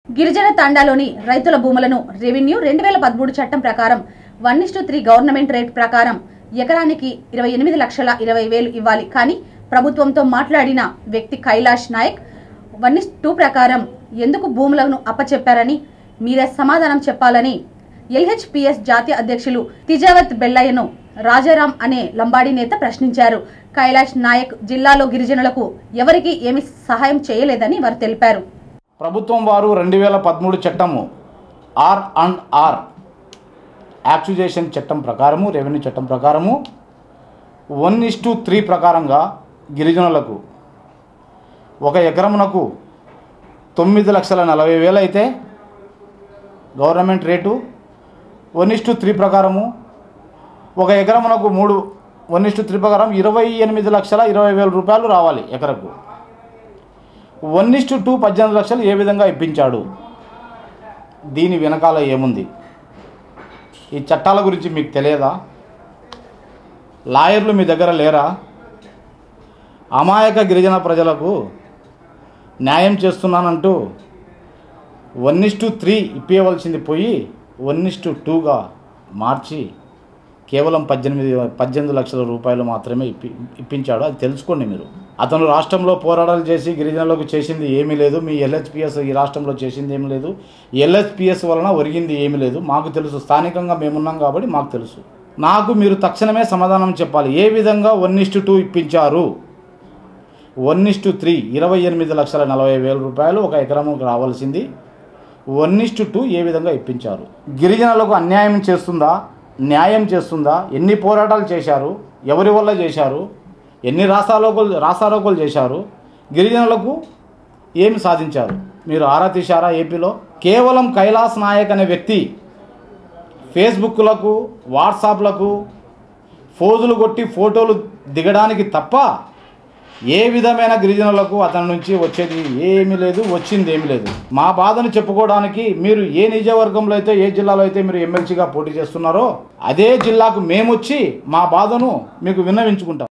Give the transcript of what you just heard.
గిరిజన తాండాలోని రైతుల భూములను రెవెన్యూ రెండు వేల పదమూడు చట్టం ప్రకారం one is to three government rate ప్రకారం ఎకరానికి ఇరవై ఎనిమిది లక్షల ఇరవై వేలు ఇవ్వాలి కానీ ప్రభుత్వంతో మాట్లాడిన వ్యక్తి Kailash Naik one is to ప్రకారం ఎందుకు భూములను అప్పచెప్పారని మీరే సమాధానం చెప్పాలని ఎల్హెచ్పిఎస్ జాతీయ అధ్యక్షులు తిజావత్ బెల్లయ్యను రాజారాం అనే లంబాడీ నేత ప్రశ్నించారు కైలాష్ నాయక్ జిల్లాలో గిరిజనులకు ఎవరికీ ఏమీ సహాయం చేయలేదని వారు తెలిపారు ప్రభుత్వం వారు రెండు వేల పదమూడు చట్టము ఆర్ అండ్ ఆర్ యాక్చుజేషన్ చట్టం ప్రకారము రెవెన్యూ చట్టం ప్రకారము వన్ ఇస్ టు త్రీ ప్రకారంగా గిరిజనులకు ఒక ఎకరమునకు తొమ్మిది లక్షల నలభై వేలు అయితే government rate one is to three ప్రకారము ఒక ఎకరమునకు మూడు వన్ ఇస్ టు త్రీ ప్రకారం ఇరవై ఎనిమిది లక్షల ఇరవై వేల రూపాయలు రావాలి ఎకరకు వన్ ఇస్ టు టూ పద్దెనిమిది లక్షలు ఏ విధంగా ఇప్పించాడు దీని వెనకాల ఏముంది ఈ చట్టాల గురించి మీకు తెలియదా లాయర్లు మీ దగ్గర లేరా అమాయక గిరిజన ప్రజలకు న్యాయం చేస్తున్నానంటూ వన్ ఇస్ టు త్రీ ఇప్పించవలసింది పోయి వన్ ఇస్ టు టూగా మార్చి కేవలం పద్దెనిమిది పద్దెనిమిది లక్షల రూపాయలు మాత్రమే ఇప్పి ఇప్పించాడు అది తెలుసుకోండి మీరు అతను రాష్ట్రంలో పోరాటాలు చేసి గిరిజనులకు చేసింది ఏమీ లేదు మీ ఎల్హెచ్పిఎస్ ఈ రాష్ట్రంలో చేసింది ఏమీ లేదు ఎల్హెచ్పిఎస్ వలన ఒరిగింది ఏమీ లేదు మాకు తెలుసు స్థానికంగా మేమున్నాం కాబట్టి మాకు తెలుసు నాకు మీరు తక్షణమే సమాధానం చెప్పాలి ఏ విధంగా వన్ ఇస్టు టూ ఇప్పించారు వన్ ఇస్టు త్రీ ఇరవై ఎనిమిది లక్షల నలభై వేల రూపాయలు ఒక ఎకరముకు రావాల్సింది వన్ ఇస్టు టూ ఏ విధంగా ఇప్పించారు గిరిజనులకు అన్యాయం చేస్తుందా న్యాయం చేస్తుందా ఎన్ని పోరాటాలు చేశారు ఎవరి వల్ల చేశారు ఎన్ని రాస్తారోకలు రాస్తారోకలు చేశారు గిరిజనులకు ఏమి సాధించారు మీరు ఆరా తీశారా ఏపీలో కేవలం కైలాస్ నాయక్ అనే వ్యక్తి ఫేస్బుక్లకు వాట్సాప్లకు ఫోజులు కొట్టి ఫోటోలు దిగడానికి తప్ప ఏ విధమైన గిరిజనులకు అతని నుంచి వచ్చేది ఏమీ లేదు వచ్చింది ఏమీ లేదు మా బాధను చెప్పుకోవడానికి మీరు ఏ నియోజకవర్గంలో అయితే ఏ జిల్లాలో అయితే మీరు ఎమ్మెల్సీగా పోటీ చేస్తున్నారో అదే జిల్లాకు మేము వచ్చి మా బాధను మీకు విన్నవించుకుంటాం